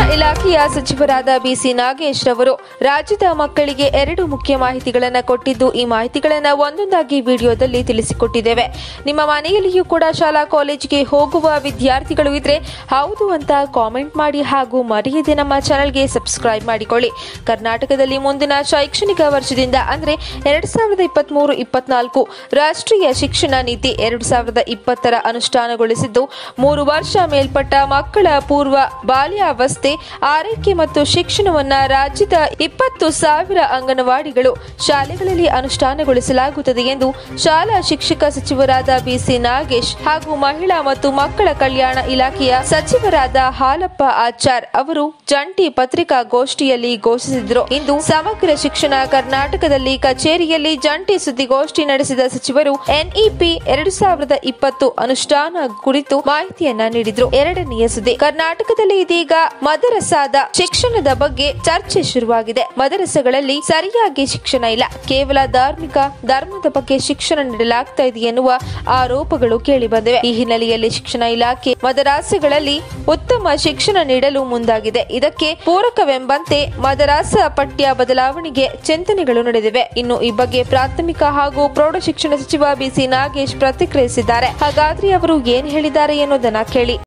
ಇಲಾಖೆಯ ಸಚಿವರಾದ ಬಿಸಿ ನಾಗೇಶ್ ರವರು ರಾಜ್ಯದ ಮಕ್ಕಳಿಗೆ ಎರಡು ಮುಖ್ಯ ಮಾಹಿತಿಗಳನ್ನು ಕೊಟ್ಟಿದ್ದು ಈ ಮಾಹಿತಿಗಳನ್ನು ಒಂದೊಂದಾಗಿ ವಿಡಿಯೋದಲ್ಲಿ ತಿಳಿಸಿಕೊಟ್ಟಿದ್ದೇವೆ ನಿಮ್ಮ ಮನೆಯಲ್ಲಿಯೂ ಕೂಡ ಶಾಲಾ ಕಾಲೇಜಿಗೆ ಹೋಗುವ ವಿದ್ಯಾರ್ಥಿಗಳು ಇದ್ರೆ ಹೌದು ಅಂತ ಕಾಮೆಂಟ್ ಮಾಡಿ ಹಾಗೂ ಮರೆಯದೆ ನಮ್ಮ ಚಾನೆಲ್ಗೆ ಸಬ್ಸ್ಕ್ರೈಬ್ ಮಾಡಿಕೊಳ್ಳಿ ಕರ್ನಾಟಕದಲ್ಲಿ ಮುಂದಿನ ಶೈಕ್ಷಣಿಕ ವರ್ಷದಿಂದ ಅಂದ್ರೆ ಎರಡ್ ಸಾವಿರದ ಇಪ್ಪತ್ಮೂರು ಇಪ್ಪತ್ನಾಲ್ಕು ರಾಷ್ಟ್ರೀಯ ಶಿಕ್ಷಣ ನೀತಿ ಎರಡು ಸಾವಿರದ ಇಪ್ಪತ್ತರ ಅನುಷ್ಠಾನಗೊಳಿಸಿದ್ದು ಮೂರು ವರ್ಷ ಮೇಲ್ಪಟ್ಟ ಮಕ್ಕಳ ಪೂರ್ವ ಬಾಲ್ಯಾವಸ್ಥೆ ಆರೈಕೆ ಮತ್ತು ಶಿಕ್ಷಣವನ್ನ ರಾಜ್ಯದ ಇಪ್ಪತ್ತು ಸಾವಿರ ಅಂಗನವಾಡಿಗಳು ಶಾಲೆಗಳಲ್ಲಿ ಅನುಷ್ಠಾನಗೊಳಿಸಲಾಗುತ್ತದೆ ಎಂದು ಶಾಲಾ ಶಿಕ್ಷಕ ಸಚಿವರಾದ ಬಿಸಿ ನಾಗೇಶ್ ಹಾಗೂ ಮಹಿಳಾ ಮತ್ತು ಮಕ್ಕಳ ಕಲ್ಯಾಣ ಇಲಾಖೆಯ ಸಚಿವರಾದ ಹಾಲಪ್ಪ ಆಚಾರ್ ಅವರು ಜಂಟಿ ಪತ್ರಿಕಾಗೋಷ್ಠಿಯಲ್ಲಿ ಘೋಷಿಸಿದರು ಇಂದು ಸಮಗ್ರ ಶಿಕ್ಷಣ ಕರ್ನಾಟಕದಲ್ಲಿ ಕಚೇರಿಯಲ್ಲಿ ಜಂಟಿ ಸುದ್ದಿಗೋಷ್ಠಿ ನಡೆಸಿದ ಸಚಿವರು ಎನ್ಇಪಿ ಎರಡು ಸಾವಿರದ ಇಪ್ಪತ್ತು ಅನುಷ್ಠಾನ ಕುರಿತು ಮಾಹಿತಿಯನ್ನ ನೀಡಿದ್ರು ಎರಡನೆಯ ಸುದ್ದಿ ಕರ್ನಾಟಕದಲ್ಲಿ ಇದೀಗ ಮದರಸಾದ ಶಿಕ್ಷಣದ ಬಗ್ಗೆ ಚರ್ಚೆ ಶುರುವಾಗಿದೆ ಮದರಸಗಳಲ್ಲಿ ಸರಿಯಾಗಿ ಶಿಕ್ಷಣ ಇಲ್ಲ ಕೇವಲ ಧಾರ್ಮಿಕ ಧರ್ಮದ ಬಗ್ಗೆ ಶಿಕ್ಷಣ ನೀಡಲಾಗ್ತಾ ಇದೆ ಎನ್ನುವ ಆರೋಪಗಳು ಕೇಳಿಬಂದಿವೆ ಈ ಹಿನ್ನೆಲೆಯಲ್ಲಿ ಶಿಕ್ಷಣ ಇಲಾಖೆ ಮದರಾಸಗಳಲ್ಲಿ ಉತ್ತಮ ಶಿಕ್ಷಣ ನೀಡಲು ಮುಂದಾಗಿದೆ ಇದಕ್ಕೆ ಪೂರಕವೆಂಬಂತೆ ಮದರಾಸ ಪಠ್ಯ ಬದಲಾವಣೆಗೆ ಚಿಂತನೆಗಳು ನಡೆದಿವೆ ಇನ್ನು ಈ ಬಗ್ಗೆ ಪ್ರಾಥಮಿಕ ಹಾಗೂ ಪ್ರೌಢ ಶಿಕ್ಷಣ ಸಚಿವ ಬಿಸಿ ನಾಗೇಶ್ ಪ್ರತಿಕ್ರಿಯಿಸಿದ್ದಾರೆ ಹಾಗಾದ್ರೆ ಅವರು ಏನ್ ಹೇಳಿದ್ದಾರೆ ಎನ್ನುವುದನ್ನ ಕೇಳಿ